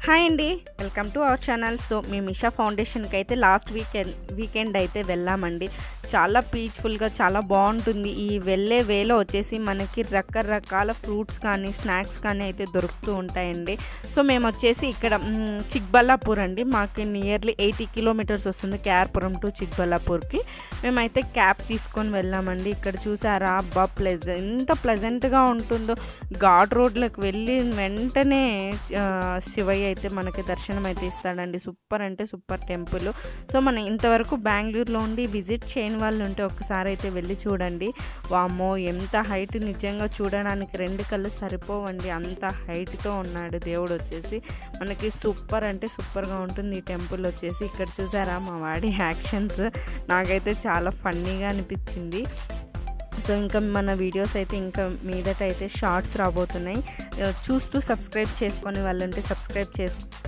hi అండి welcome to our channel so మేము ఇషా ఫౌండేషన్కి అయితే లాస్ట్ వీకెండ్ వీకెండ్ అయితే వెళ్ళామండి చాలా పీస్ఫుల్గా చాలా బాగుంటుంది ఈ వెళ్ళే వేలో వచ్చేసి మనకి రకరకాల ఫ్రూట్స్ కానీ స్నాక్స్ కానీ అయితే దొరుకుతూ ఉంటాయండి సో మేము వచ్చేసి ఇక్కడ మ్, చిక్బల్లాపూర్ అండి మాకు నియర్లీ ఎయిటీ కిలోమీటర్స్ వస్తుంది కేఆర్పురం టు చిక్బల్లాపూర్కి మేమైతే క్యాబ్ తీసుకొని వెళ్ళామండి ఇక్కడ చూసారా అబ్బా ప్లెజెంట్ ఎంత ప్లెజెంట్గా ఉంటుందో ఘాట్ రోడ్లకు వెళ్ళి వెంటనే ఆ, శివయ్య అయితే మనకి దర్శనం అయితే ఇస్తాడండి సూపర్ అంటే సూపర్ టెంపుల్ సో మనం ఇంతవరకు బెంగళూరులో ఉండి విజిట్ చేయని వాళ్ళు ఉంటే ఒకసారి అయితే వెళ్ళి చూడండి వామ్మో ఎంత హైట్ నిజంగా చూడడానికి రెండు కళ్ళు సరిపోవండి అంత హైట్తో ఉన్నాడు దేవుడు వచ్చేసి మనకి సూపర్ అంటే సూపర్గా ఉంటుంది ఈ టెంపుల్ వచ్చేసి ఇక్కడ చూసారా మా వాడి యాక్షన్స్ నాకైతే చాలా ఫన్నీగా అనిపించింది సో ఇంకా మన వీడియోస్ అయితే ఇంకా మీదట అయితే షార్ట్స్ రాబోతున్నాయి ఆ, చూస్తూ సబ్స్క్రైబ్ చేసుకొని వాళ్ళంటే సబ్స్క్రైబ్ చేసు